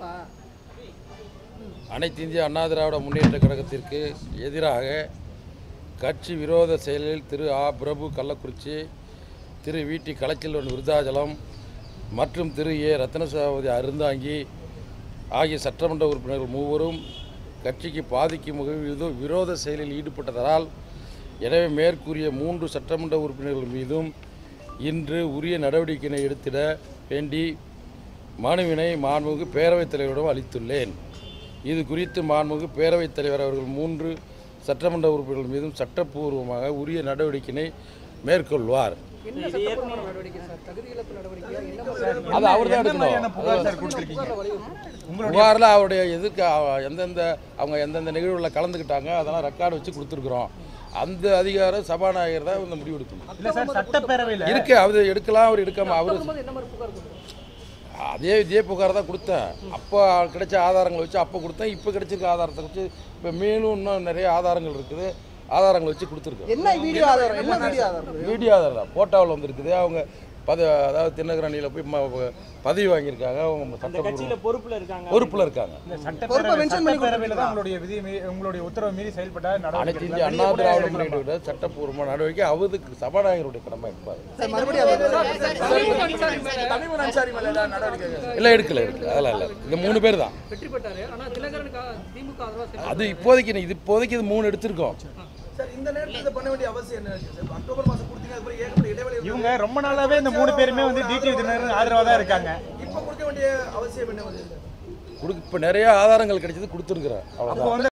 இல்லப்பா அனைத்து இந்திய அண்ணா திராவிட முன்னேற்ற கழகத்திற்கு எதிராக கட்சி விரோத செயலில் திரு ஆ பிரபு கள்ளக்குறிச்சி திரு விடி கலைச்செல்வன் விருதாச்சலம் மற்றும் திரு ஏ ரத்னசாவதி அருந்தாங்கி ஆகிய சட்டமன்ற உறுப்பினர்கள் மூவரும் கட்சிக்கு பாதிக்கும் வகையில் விரோத செயலில் ஈடுபட்டதால் எனவே மேற்கூறிய மூன்று சட்டமன்ற உறுப்பினர்கள் மீதும் இன்று உரிய நடவடிக்கையினை எடுத்திட வேண்டி மனுவினை மாண்புமிகு பேரவைத் தலைவரிடம் அளித்துள்ளேன் இது குறித்து மாண்புமிகு பேரவைத் தலைவர் அவர்கள் மூன்று சட்டமன்ற உறுப்பினர்கள் மீதும் சட்டப்பூர்வமாக உரிய நடவடிக்கையினை மேற்கொள்வார் என்ன சட்டப்பூர்வமான நடவடிக்கை சார் தகுதி இழப்பு நடவடிக்கையா என்ன மாதிரி அது அவர் தான் என்ன மாதிரியான எடுக்கணும் புகார் சார் கொடுத்துருக்கீங்க புகார்ல வலியுறுத்தும் புகாரில் அவருடைய எதுக்கு அவ- எந்தெந்த அவங்க எந்தெந்த நிகழ்வுகளில் கலந்துக்கிட்டாங்க அதெல்லாம் ரெக்கார்டு வச்சு கொடுத்துருக்குறோம் அந்த அதிகாரம் சபாநாயகர் தான் இந்த முடிவு எடுக்கணும் இல்ல சார் சட்டப்பேரவையில இருக்கு அவர் எடுக்கலாம் அவர் எடுக்காம அவர் போது என்ன மாதிரி புகார் கொடுத்துருக்கோம் அதே இதே புகார் தான் கொடுத்தேன் அப்போ கிடைச்ச ஆதாரங்களை வச்சு அப்போ கொடுத்தேன் இப்போ கிடைச்சிருக்க ஆதாரத்தை வச்சு இப்போ மேலும் இன்னும் நிறைய ஆதாரங்கள் இருக்குது ஆதாரங்களை வச்சு கொடுத்துருக்கோம் என்ன வீடியோ ஆதாரம் என்ன வீடியோ ஆதாரம் வீடியோ ஆதாரம் போட்டோவில் வந்திருக்குது அவங்க பத அதாவது திண்ணகரணியில் போய் ம- பதவி வாங்கியிருக்காங்க அவங்க சட்ட பொறுப்புல இருக்காங்க பொறுப்பில் இருக்காங்க சட்டப்பேரவை mention பண்ணி சட்டப்பேரவையில தான் உங்களுடைய விதி மீறி- உங்களுடைய உத்தரவு மீறி செயல்பட்ட அனைத்து நடவடிக்கை இந்திய அண்ணா திராவிட முன்னேற்ற சட்டப்பூர்வமான நடவடிக்கை அவருக்கு சபாநாயகருடைய கடமை இருப்பார் சார் மறுபடியும் இல்லை எடுக்கல எடுக்கல அதெல்லாம் இல்லை இந்த மூணு பேர் தான் வெற்றி பெற்றாரு ஆனா தினகரனுக்கு திமுக ஆதரவா அது இப்போதைக்கு இது இப்போதைக்கு இது மூணு எடுத்திருக்கோம் சார் இந்த நேரத்தில் இதை பண்ண வேண்டிய அவசியம் என்ன இருக்கு சார் அக்டோபர் மாதம் கொடுத்தீங்க அதுக்கப்புறம் ஏகப்பட்ட இடைவெளி இருந்தது. இவங்க ரொம்ப நாளாவே இந்த மூணு பேருமே வந்து டிடிவி தினகரன் ஆதரவா தான் இருக்காங்க இப்போ கொடுக்க வேண்டிய அவசியம் என்ன வந்து கொடுக்க இப்போ நிறைய ஆதாரங்கள் கிடைச்சது கொடுத்துருக்குறேன் அவ்வளோதான் அப்போ வந்து